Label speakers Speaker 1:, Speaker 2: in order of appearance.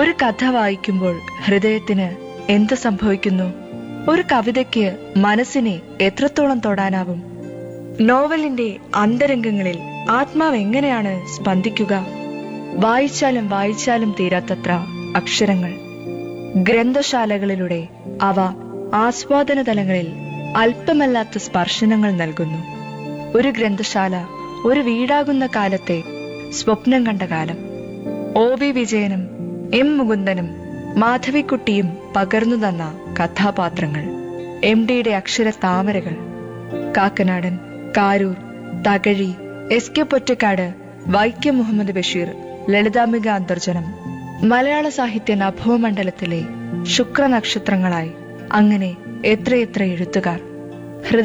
Speaker 1: ഒരു കഥ വായിക്കുമ്പോൾ ഹൃദയത്തിന് എന്ത് സംഭവിക്കുന്നു ഒരു കവിതയ്ക്ക് മനസ്സിനെ എത്രത്തോളം തൊടാനാവും നോവലിന്റെ അന്തരംഗങ്ങളിൽ ആത്മാവ് എങ്ങനെയാണ് സ്പന്ദിക്കുക വായിച്ചാലും വായിച്ചാലും തീരാത്തത്ര അക്ഷരങ്ങൾ ഗ്രന്ഥശാലകളിലൂടെ അവ ആസ്വാദന തലങ്ങളിൽ അല്പമല്ലാത്ത സ്പർശനങ്ങൾ നൽകുന്നു ഒരു ഗ്രന്ഥശാല ഒരു വീടാകുന്ന കാലത്തെ സ്വപ്നം കണ്ട കാലം ഒ വി വിജയനും എം മുകുന്ദനും മാധവിക്കുട്ടിയും പകർന്നു തന്ന കഥാപാത്രങ്ങൾ എം ഡിയുടെ അക്ഷര താമരകൾ കാക്കനാടൻ കാരൂർ തകഴി എസ് കെ പൊറ്റക്കാട് വൈക്കം മുഹമ്മദ് ബഷീർ ലളിതാംബിക അന്തർജനം മലയാള സാഹിത്യ നഭോമണ്ഡലത്തിലെ ശുക്രനക്ഷത്രങ്ങളായി അങ്ങനെ എത്രയെത്ര എഴുത്തുകാർ